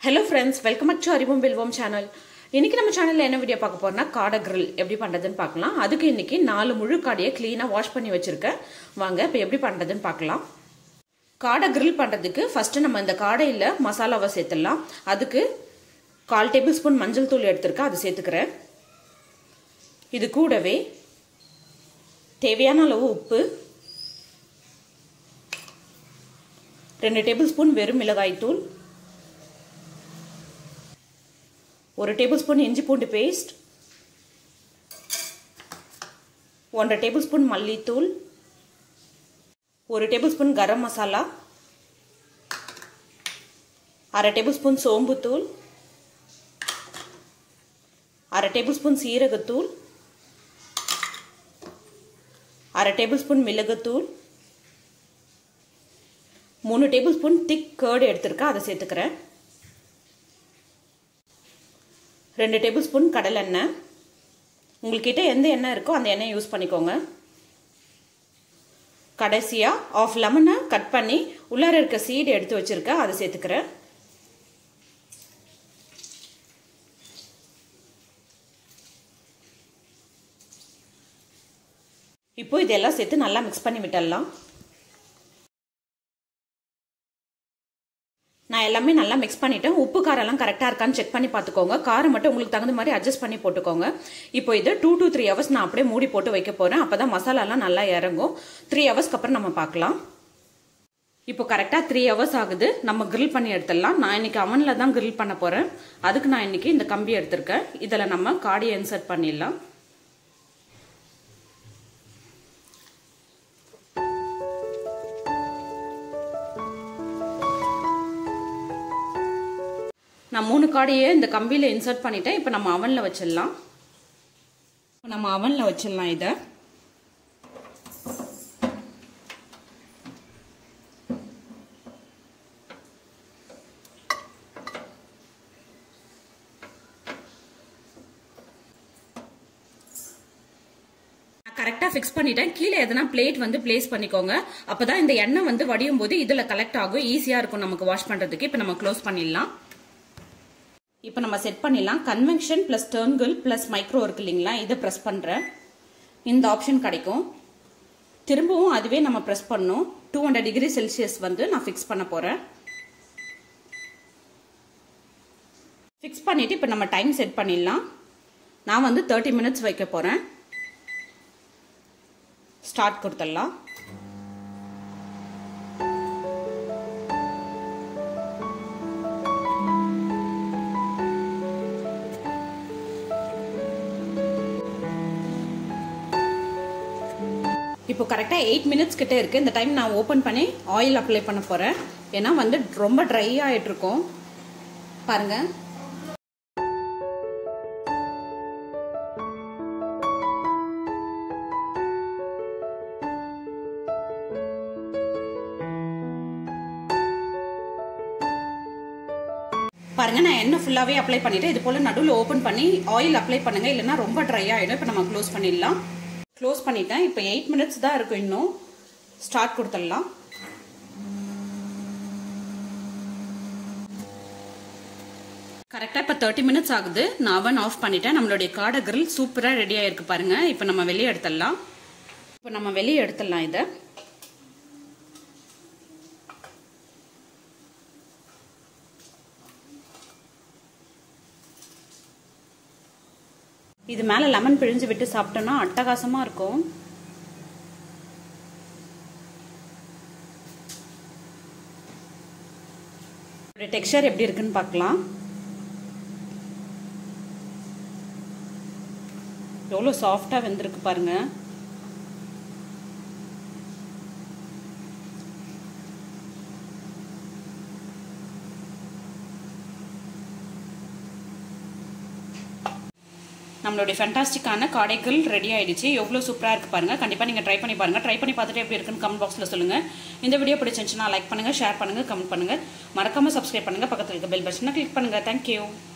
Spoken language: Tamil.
hello friends welcome back to அறிவும் வெல்வம் சேனல் இன்னைக்கு நம்ம சேனலில் என்ன வீடியோ பார்க்க போறோம்னா காடை grill எப்படி பண்ணுறதுன்னு பார்க்கலாம் அதுக்கு இன்னைக்கு நாலு முழு காடையை க்ளீனாக வாஷ் பண்ணி வச்சுருக்கேன் வாங்க இப்போ எப்படி பண்ணுறதுன்னு பார்க்கலாம் காடை grill பண்ணுறதுக்கு ஃபஸ்ட்டு நம்ம இந்த காடையில் மசாலாவை சேர்த்துடலாம் அதுக்கு கால் டேபிள் ஸ்பூன் மஞ்சள் தூள் எடுத்திருக்கேன் அது சேர்த்துக்கிறேன் இது கூடவே தேவையான அளவு உப்பு ரெண்டு டேபிள் ஸ்பூன் வெறும் மிளகாய் தூள் ஒரு டேபிள் ஸ்பூன் இஞ்சி பூண்டு பேஸ்ட் ஒன்றரை டேபிள் ஸ்பூன் மல்லித்தூள் ஒரு டேபிள் ஸ்பூன் கரம் மசாலா அரை டேபிள் ஸ்பூன் சோம்புத்தூள் அரை டேபிள் ஸ்பூன் சீரகத்தூள் அரை டேபிள் ஸ்பூன் மிளகுத்தூள் மூணு டேபிள் ஸ்பூன் திக் கேர்டு எடுத்திருக்கேன் அதை சேர்த்துக்கிறேன் ரெண்டு டேபிள் ஸ்பூன் கடலெண்ணெய் உங்கள்கிட்ட எந்த எண்ணெய் இருக்கோ அந்த எண்ணெய் யூஸ் பண்ணிக்கோங்க கடைசியாக ஆஃப் லெமனை கட் பண்ணி உள்ளார இருக்க சீடு எடுத்து வச்சுருக்கேன் அதை சேர்த்துக்கிறேன் இப்போ இதெல்லாம் சேர்த்து நல்லா மிக்ஸ் பண்ணி விட்டுடலாம் நான் எல்லாமே நல்லா மிக்ஸ் பண்ணிட்டேன் உப்பு காரெல்லாம் கரெக்டாக இருக்கான்னு செக் பண்ணி பார்த்துக்கோங்க காரம் மட்டும் உங்களுக்கு தகுந்த மாதிரி அட்ஜஸ்ட் பண்ணி போட்டுக்கோங்க இப்போ இது டூ டூ த்ரீ ஹவர்ஸ் நான் அப்படியே மூடி போட்டு வைக்க போகிறேன் அப்போ தான் மசாலாலாம் நல்லா இறங்கும் த்ரீ ஹவர்ஸ்க்கு அப்புறம் நம்ம பார்க்கலாம் இப்போ கரெக்டாக த்ரீ ஹவர்ஸ் ஆகுது நம்ம கிரில் பண்ணி எடுத்துடலாம் நான் இன்னைக்கு அவனில் தான் கிரில் பண்ண போகிறேன் அதுக்கு நான் இன்னைக்கு இந்த கம்பி எடுத்திருக்கேன் இதில் நம்ம காடியை இன்சர்ட் பண்ணிடலாம் நான் மூணு காடையை இந்த கம்பியில் இன்சர்ட் பண்ணிட்டேன் இப்போ நம்ம அவனில் வச்சிடலாம் இப்போ நம்ம அவனில் வச்சிடலாம் இதை கரெக்டாக ஃபிக்ஸ் பண்ணிட்டேன் கீழே எதனா பிளேட் வந்து பிளேஸ் பண்ணிக்கோங்க அப்பதான் இந்த எண்ணெய் வந்து வடியும் போது இதில் கலெக்ட் ஆகும் ஈஸியாக இருக்கும் நமக்கு வாஷ் பண்ணுறதுக்கு இப்போ நம்ம க்ளோஸ் பண்ணிடலாம் இப்போ நம்ம செட் பண்ணிடலாம் கன்வென்ஷன் ப்ளஸ் டேர்ன்கிள் ப்ளஸ் மைக்ரோ இருக்கு இல்லைங்களா இதை ப்ரெஸ் பண்ணுறேன் இந்த ஆப்ஷன் கிடைக்கும் திரும்பவும் அதுவே நம்ம ப்ரெஸ் பண்ணோம் டூ ஹண்ட்ரட் டிகிரி செல்சியஸ் வந்து நான் ஃபிக்ஸ் பண்ண போகிறேன் ஃபிக்ஸ் பண்ணிவிட்டு இப்போ நம்ம டைம் செட் பண்ணிடலாம் நான் வந்து தேர்ட்டி மினிட்ஸ் வைக்க போகிறேன் ஸ்டார்ட் கொடுத்துடலாம் இப்போ கரெக்டாக எயிட் மினிட்ஸ் கிட்டே இருக்குது இந்த டைம் நான் ஓப்பன் பண்ணி ஆயில் அப்ளை பண்ண போகிறேன் ஏன்னா வந்து ரொம்ப ட்ரை ஆகிட்டு இருக்கும் பாருங்கள் பாருங்க நான் எண்ணெய் ஃபுல்லாகவே அப்ளை பண்ணிவிட்டு இது போல் நடுவில் ஓப்பன் பண்ணி ஆயில் அப்ளை பண்ணுங்கள் இல்லைன்னா ரொம்ப ட்ரை ஆகிடும் இப்போ நம்ம க்ளோஸ் பண்ணிடலாம் க்ளோஸ் பண்ணிட்டேன் இப்போ எயிட் மினிட்ஸ் தான் இருக்கும் இன்னும் ஸ்டார்ட் கொடுத்துடலாம் கரெக்டாக இப்போ தேர்ட்டி மினிட்ஸ் ஆகுது நான் அவன் ஆஃப் பண்ணிட்டேன் நம்மளுடைய காடை கிரில் சூப்பராக ரெடி ஆகிருக்கு பாருங்கள் இப்போ நம்ம வெளியே எடுத்துடலாம் இப்போ நம்ம வெளியே எடுத்துடலாம் இதை இது மேலே லெமன் பிழிஞ்சு விட்டு சாப்பிட்டோம்னா அட்டகாசமாக இருக்கும் டெக்ஸ்டர் எப்படி இருக்குன்னு பார்க்கலாம் எவ்வளோ சாஃப்டாக வெந்திருக்கு பாருங்க நம்மளுடைய ஃபேண்டாஸ்டிக்கான காடைகள் ரெடி ஆயிடுச்சு எவ்வளோ சூப்பராக இருக்குது பாருங்கள் கண்டிப்பாக நீங்கள் ட்ரை பண்ணி பாருங்கள் ட்ரை பண்ணி பார்த்துட்டு எப்படி இருக்குன்னு கமெண்ட் பாக்ஸில் சொல்லுங்கள் இந்த வீடியோ பிடிச்சிருந்துச்சுன்னா லைக் பண்ணுங்கள் ஷேர் பண்ணுங்கள் கமெண்ட் பண்ணுங்கள் மறக்காமல் சப்ஸ்கிரைப் பண்ணுங்கள் பக்கத்தில் இருக்க பெல் பட்டனை கிளிக் பண்ணுங்கள் தேங்க்யூ